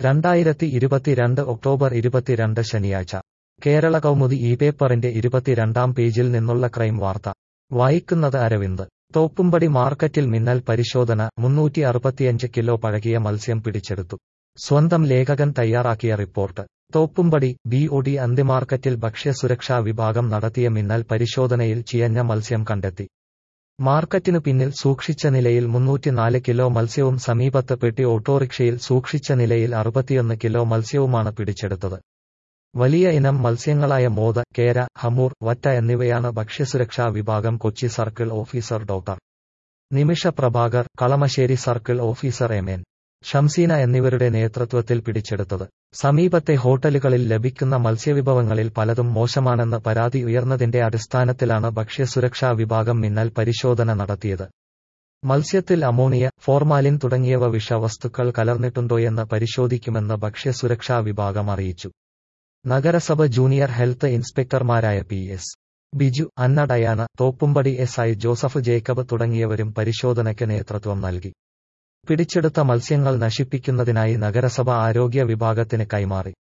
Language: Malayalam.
രണ്ടായിരത്തി ഇരുപത്തിരണ്ട് ഒക്ടോബർ ഇരുപത്തിരണ്ട് ശനിയാഴ്ച കേരള കൗമുദി ഈ പേപ്പറിന്റെ ഇരുപത്തിരണ്ടാം പേജിൽ നിന്നുള്ള ക്രൈം വാർത്ത വായിക്കുന്നത് അരവിന്ദ് തോപ്പുംപടി മാർക്കറ്റിൽ മിന്നൽ പരിശോധന മുന്നൂറ്റി അറുപത്തിയഞ്ച് കിലോ പഴകിയ മത്സ്യം പിടിച്ചെടുത്തു സ്വന്തം ലേഖകൻ തയ്യാറാക്കിയ report Thoppumpady B O D അന്തിമാർക്കറ്റിൽ ഭക്ഷ്യസുരക്ഷാ വിഭാഗം നടത്തിയ മിന്നൽ പരിശോധനയിൽ ചിയഞ്ഞ മത്സ്യം കണ്ടെത്തി മാർക്കറ്റിനു പിന്നിൽ സൂക്ഷിച്ച നിലയിൽ മുന്നൂറ്റിനാല് കിലോ മത്സ്യവും സമീപത്ത് പെട്ടി ഓട്ടോറിക്ഷയിൽ സൂക്ഷിച്ച നിലയിൽ അറുപത്തിയൊന്ന് കിലോ മത്സ്യവുമാണ് പിടിച്ചെടുത്തത് വലിയ ഇനം മത്സ്യങ്ങളായ മോത കേര ഹമൂർ വറ്റ എന്നിവയാണ് ഭക്ഷ്യസുരക്ഷാ വിഭാഗം Kochi circle officer doctor Nimisha Prabhakar Kalamassery circle officer M N Shamseena എന്നിവരുടെ നേതൃത്വത്തിൽ പിടിച്ചെടുത്തത് സമീപത്തെ ഹോട്ടലുകളിൽ ലഭിക്കുന്ന മത്സ്യവിഭവങ്ങളിൽ പലതും മോശമാണെന്ന് പരാതി ഉയർന്നതിന്റെ അടിസ്ഥാനത്തിലാണ് ഭക്ഷ്യസുരക്ഷാ വിഭാഗം മിന്നൽ പരിശോധന നടത്തിയത് മത്സ്യത്തിൽ അമോണിയ ഫോർമാലിൻ തുടങ്ങിയവ വിഷവസ്തുക്കൾ കലർന്നിട്ടുണ്ടോയെന്ന് പരിശോധിക്കുമെന്ന് ഭക്ഷ്യസുരക്ഷാ വിഭാഗം അറിയിച്ചു നഗരസഭ ജൂനിയർ ഹെൽത്ത് ഇൻസ്പെക്ടർമാരായ P S Biju Anna Diana Thoppumpady S I Joseph Jacob തുടങ്ങിയവരും പരിശോധനയ്ക്ക് നേതൃത്വം നൽകി പിടിച്ചെടുത്ത മത്സ്യങ്ങൾ നശിപ്പിക്കുന്നതിനായി നഗരസഭ ആരോഗ്യ വിഭാഗത്തിന് കൈമാറി